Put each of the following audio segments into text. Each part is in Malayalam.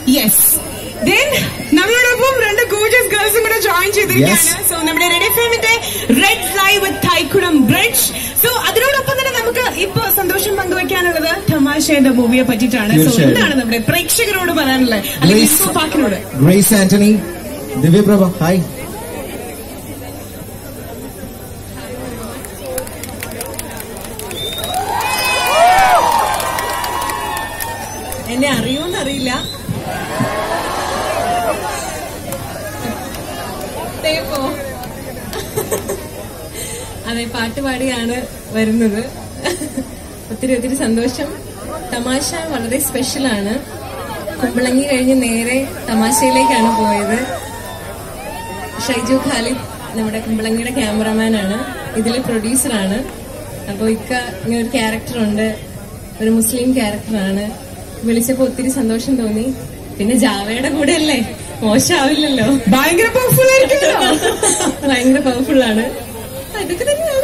യെസ് ദെൻ നമ്മളോടൊപ്പം രണ്ട് ഗോജസ് ഗേൾസും കൂടെ ജോയിൻ ചെയ്തിരിക്കുകയാണ് സോ നമ്മുടെ റെഡ് എഫ് എമ്മിന്റെ red fly with Thaikkudam bridge so അതിനോടൊപ്പം തന്നെ നമുക്ക് ഇപ്പൊ സന്തോഷം പങ്കുവയ്ക്കാനുള്ളത് തമാശ എന്ന മൂവിയെ പറ്റിയിട്ടാണ് സോ തീർച്ചയായും. എന്താണ് നമ്മുടെ പ്രേക്ഷകരോട് പറയാനുള്ളത് അല്ലെങ്കിൽ Grace- ഇൻഫോ പാക്കിനോട് ഗ്രേസ് ആന്റണി ദിവ്യപ്രഭ ഹായ് എന്നെ അറിയുമെന്ന് അറിയില്ല തേപ്പോ അതെ പാട്ട് പാടിയാണ് വരുന്നത് ഒത്തിരി ഒത്തിരി സന്തോഷം തമാശ വളരെ സ്പെഷ്യലാണ് കുമ്പളങ്ങി കഴിഞ്ഞ് നേരെ തമാശയിലേക്കാണ് പോയത് ഷൈജു ഖാലിദ് നമ്മുടെ കുമ്പളങ്ങിയുടെ ക്യാമറമാനാണ് ഇതിലെ പ്രൊഡ്യൂസറാണ് അപ്പോൾ ഇക്ക ഇങ്ങനെ ഒരു ക്യാരക്ടറുണ്ട് ഒരു മുസ്ലിം ക്യാരക്ടറാണ് വിളിച്ചപ്പോൾ ഒത്തിരി സന്തോഷം തോന്നി പിന്നെ ജാവയുടെ കൂടെ അല്ലേ മോശമാവില്ലല്ലോ ഭയങ്കര പവർഫുൾ ആയിരിക്കുമല്ലോ ഭയങ്കര പവർഫുൾ ആണ് ഇതൊക്കെ തന്നെയാണ്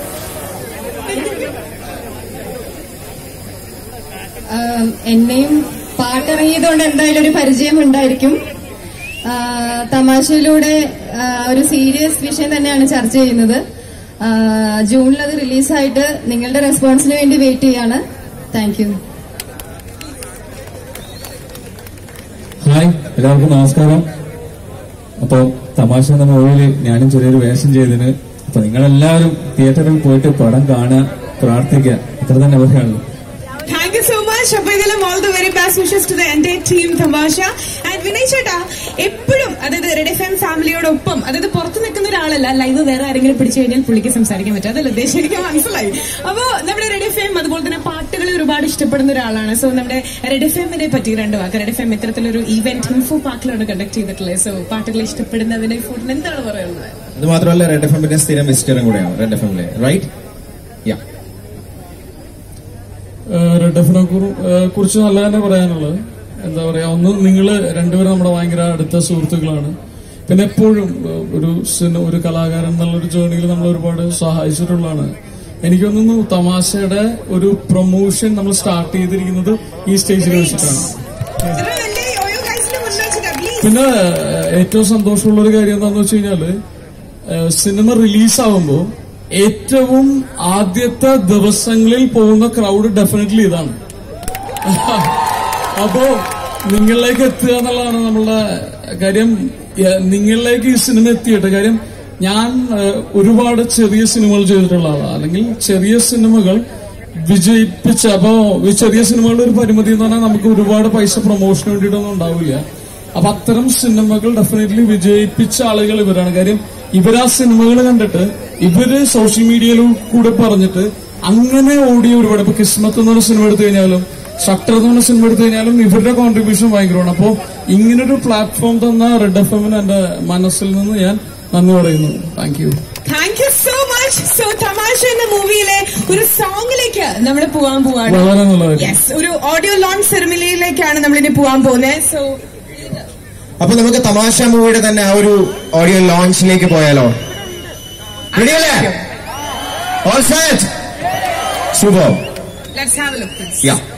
ആം, എന്നെയും പാട്ടിറങ്ങിയതുകൊണ്ട് എന്തായാലും ഒരു പരിചയം ഉണ്ടായിരിക്കും ആ, തമാശയിലൂടെ ആ, ഒരു സീരിയസ് വിഷയം തന്നെയാണ് ചർച്ച ചെയ്യുന്നത് ആ, ജൂണിൽ അത് റിലീസായിട്ട് നിങ്ങളുടെ റെസ്പോൺസിന് വേണ്ടി വെയിറ്റ് ചെയ്യാണ് താങ്ക് യു ഹായ് എല്ലാവർക്കും നമസ്കാരം അപ്പൊ തമാശ എന്ന മൂവിയിൽ ഞാനും ചെറിയൊരു വേഷം ചെയ്തതിന് അപ്പൊ നിങ്ങളെല്ലാവരും തിയേറ്ററിൽ പോയിട്ട് പടം കാണുക പ്രാർത്ഥിക്കുക ഇത്ര തന്നെ പറയാനുള്ളൂ താങ്ക് യു സോ മച്ച് അപ്പൊ ഇതിലും all the very best wishes to the എന്റെ ടീം തമാശ ആൻഡ് വിനയ് ചേട്ടാ എപ്പോഴും അതായത് റെഡ് എഫ് എം ഫാമിലിയോടൊപ്പം അതായത് പുറത്ത് നിൽക്കുന്ന ഒരാളല്ല ലൈവ് വേറെ ആരെങ്കിലും പിടിച്ചു കഴിഞ്ഞാൽ പുള്ളിക്ക് സംസാരിക്കാൻ പറ്റും അതല്ല ഉദ്ദേശം എനിക്ക് മനസ്സിലായി അപ്പൊ നമ്മുടെ റെഡ് എഫ് എം അതുപോലെ തന്നെ പാട്ടുകൾ ഒരുപാട് ഇഷ്ടപ്പെടുന്ന ഒരാളാണ് സോ നമ്മുടെ റെഡ് എഫ് എമ്മിനെ പറ്റി രണ്ട് വാക്ക് റെഡ് എഫ് എം ഇത്തരത്തിലൊരു ഇവന്റ് ഇൻഫോ പാർക്കിലാണ് കണ്ടക്ട് ചെയ്തിട്ടുള്ളത് സോ പാട്ടുകൾ ഇഷ്ടപ്പെടുന്നതിനെ ഫോട്ടിന് എന്താണ് പറയുന്നത് അത് മാത്രമല്ല റെഡ് എഫ് എമ്മിന്റെ സ്ഥിരം വിസിറ്ററും കൂടെയാണ് റെഡ് എഫ് എമ്മിലെ റൈറ്റ് യാ റെഡ് എഫിനെ കുറിച്ച് നല്ല തന്നെ പറയാനുള്ളത് എന്താ പറയാ ഒന്ന് നിങ്ങൾ രണ്ടുപേരും നമ്മുടെ ഭയങ്കര അടുത്ത സുഹൃത്തുക്കളാണ് പിന്നെ എപ്പോഴും ഏഹ്, ഒരു സിനിമ ഒരു കലാകാരൻ എന്നുള്ളൊരു ജേർണിയിൽ നമ്മൾ ഒരുപാട് സഹായിച്ചിട്ടുള്ളതാണ് എനിക്ക് തോന്നുന്നു തമാശയുടെ ഒരു പ്രൊമോഷൻ നമ്മൾ സ്റ്റാർട്ട് ചെയ്തിരിക്കുന്നത് ഈ സ്റ്റേജിൽ വെച്ചിട്ടാണ് ഇത്ര വലിയ ഓയോ ഗൈസിന്റെ മുന്നിൽ വെച്ചിട്ടാ പ്ലീസ് പിന്നെ ഏഹ്, ഏറ്റവും സന്തോഷമുള്ള ഒരു കാര്യം എന്താണെന്ന് വെച്ച് കഴിഞ്ഞാല് ഏഹ്, സിനിമ റിലീസാവുമ്പോ ഏറ്റവും ആദ്യത്തെ ദിവസങ്ങളിൽ പോകുന്ന ക്രൗഡ് ഡെഫിനറ്റ്ലി ഇതാണ് അപ്പോ നിങ്ങളിലേക്ക് എത്തുക എന്നുള്ളതാണ് നമ്മളുടെ കാര്യം ഏഹ്, നിങ്ങളിലേക്ക് ഈ സിനിമ എത്തിയിട്ട് കാര്യം ഞാൻ ഏഹ്, ഒരുപാട് ചെറിയ സിനിമകൾ ചെയ്തിട്ടുള്ള ആളാണ് അല്ലെങ്കിൽ ചെറിയ സിനിമകൾ വിജയിപ്പിച്ച അപ്പോ ഈ ചെറിയ സിനിമകളുടെ ഒരു പരിമിതി എന്ന് പറഞ്ഞാൽ നമുക്ക് ഒരുപാട് പൈസ പ്രൊമോഷന് വേണ്ടിയിട്ടൊന്നും ഉണ്ടാവില്ല അപ്പൊ അത്തരം സിനിമകൾ ഡെഫിനറ്റ്ലി വിജയിപ്പിച്ച ആളുകൾ ഇവരാണ് കാര്യം ഇവർ ആ സിനിമകൾ കണ്ടിട്ട് ഇവര് സോഷ്യൽ മീഡിയയിൽ കൂടെ പറഞ്ഞിട്ട് അങ്ങനെ ഓടിയ ഒരുപാട് ഇപ്പൊ കിസ്മത്ത് എന്ന് പറഞ്ഞ സിനിമ എടുത്തു കഴിഞ്ഞാലും ഷട്ടർ എന്ന് പറഞ്ഞ സിനിമ എടുത്തു കഴിഞ്ഞാലും ഇവരുടെ കോൺട്രിബ്യൂഷൻ ഭയങ്കരമാണ് അപ്പോ ഇങ്ങനൊരു പ്ലാറ്റ്ഫോം തന്ന റെഡ് എഫ് എമ്മിന് എന്റെ മനസ്സിൽ നിന്ന് ഞാൻ നന്ദി പറയുന്നു thank you thank you so much so Thamaasha എന്ന മൂവിയിലെ ഒരു സോങ്ങിലേക്ക് നമ്മൾ പോവാൻ പോവാണ് വളരെ നല്ല കാര്യം യെസ് ഒരു ഓഡിയോ ലോഞ്ച് സെറമണിയിലേക്കാണ് നമ്മൾ ഇനി പോവാൻ പോകുന്നത് സോ അപ്പൊ നമുക്ക് തമാശ മൂവിയുടെ തന്നെ ആ ഒരു ഓഡിയോ ലോഞ്ചിലേക്ക് പോയാലോ റെഡിയല്ലേ all set super let's have a look yeah